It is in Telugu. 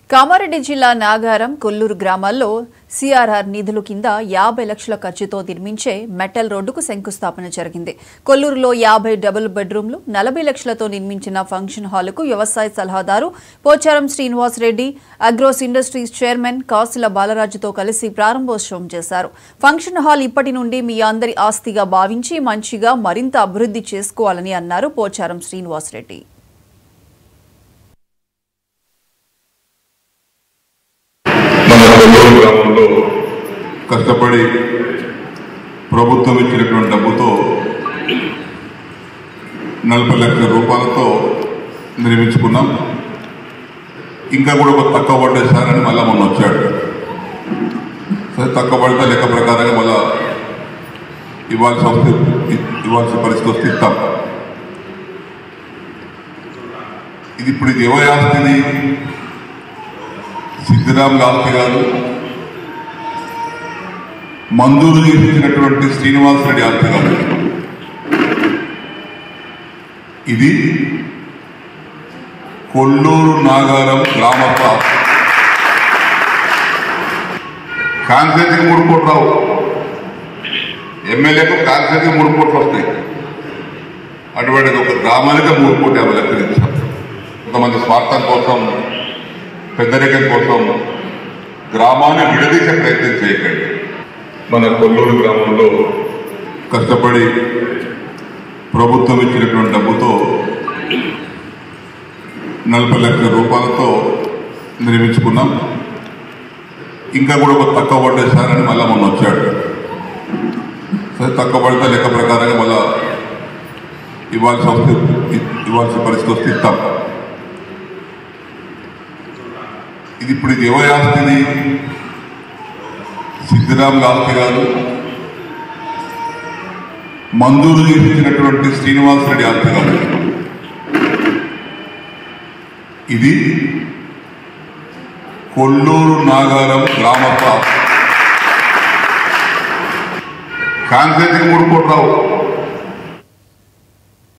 కామారెడ్డి జిల్లా నాగారం కొల్లూరు గ్రామాల్లో సిఆర్ఆర్ నిధుల కింద యాభై లక్షల ఖర్చుతో నిర్మించే మెటల్ రోడ్డుకు శంకుస్థాపన జరిగింది కొల్లూరులో యాభై డబుల్ బెడ్రూమ్లు నలభై లక్షలతో నిర్మించిన ఫంక్షన్ హాలుకు వ్యవసాయ సలహాదారు Pocharam Srinivas Reddy Agros industries chairman Kasula బాలరాజుతో కలిసి ప్రారంభోత్సవం చేశారు ఫంక్షన్ హాల్ ఇప్పటి నుండి మీ అందరి ఆస్తిగా భావించి మంచిగా మరింత అభివృద్ధి చేసుకోవాలని అన్నారు పోచారం శ్రీనివాస్ రెడ్డి మన కొల్లూరు గ్రామంలో కష్టపడి ప్రభుత్వం ఇచ్చినటువంటి డబ్బుతో నలభై లక్షల రూపాయలతో నిర్మించుకున్నాం ఇంకా కూడా ఒక తక్కువ పడ్డే సార్ అని మళ్ళీ మొన్న వచ్చాడు సరే తక్కువ పడితే లెక్క ప్రకారంగా మళ్ళా ఇవ్వాల్సి వస్తే ఇవ్వాల్సిన పరిస్థితి వస్తే ఇస్తాం ఇది ఇప్పుడు ఇది ఎవరి ఆస్తిది సిద్ధిరామ్ లాల్కి గారు మంజూరు చేసినటువంటి శ్రీనివాస్ రెడ్డి ఆస్తి గారు ఇది కొల్లూరు నాగారం గ్రామ కాన్సెన్సీకి మూడు కోట్లు రావు ఎమ్మెల్యేకు కాన్సెన్సీకి మూడు కోట్లు వస్తాయి అటువంటిది ఒక గ్రామానికి మూడు కోట్లు యాభై లక్షలు ఇచ్చాం కొంతమంది స్వార్థం కోసం పెద్దరికం కోసం గ్రామాన్ని విడదీసే ప్రయత్నం చేయకండి మన కొల్లూరు గ్రామంలో కష్టపడి ప్రభుత్వం ఇచ్చినటువంటి డబ్బుతో నలభై లక్షల రూపాయలతో నిర్మించుకున్నాం ఇంకా కూడా ఒక తక్కువ పడ్డే సార్ అని మళ్ళీ మొన్న వచ్చాడు సరే తక్కువ పడితే లెక్క ప్రకారంగా మళ్ళా ఇవ్వాల్సి వస్తే ఇవ్వాల్సిన పరిస్థితి వస్తే ఇస్తాం ఇది ఇప్పుడు ఇది ఎవరి ఆస్తిది సిద్ధిరామ్ లాల్కి గారు మంజూరు చేసినటువంటి శ్రీనివాస్ రెడ్డి ఆస్తి గారు ఇది కొల్లూరు నాగారం గ్రామ కాన్సెన్సీకి మూడు కోట్లు రావు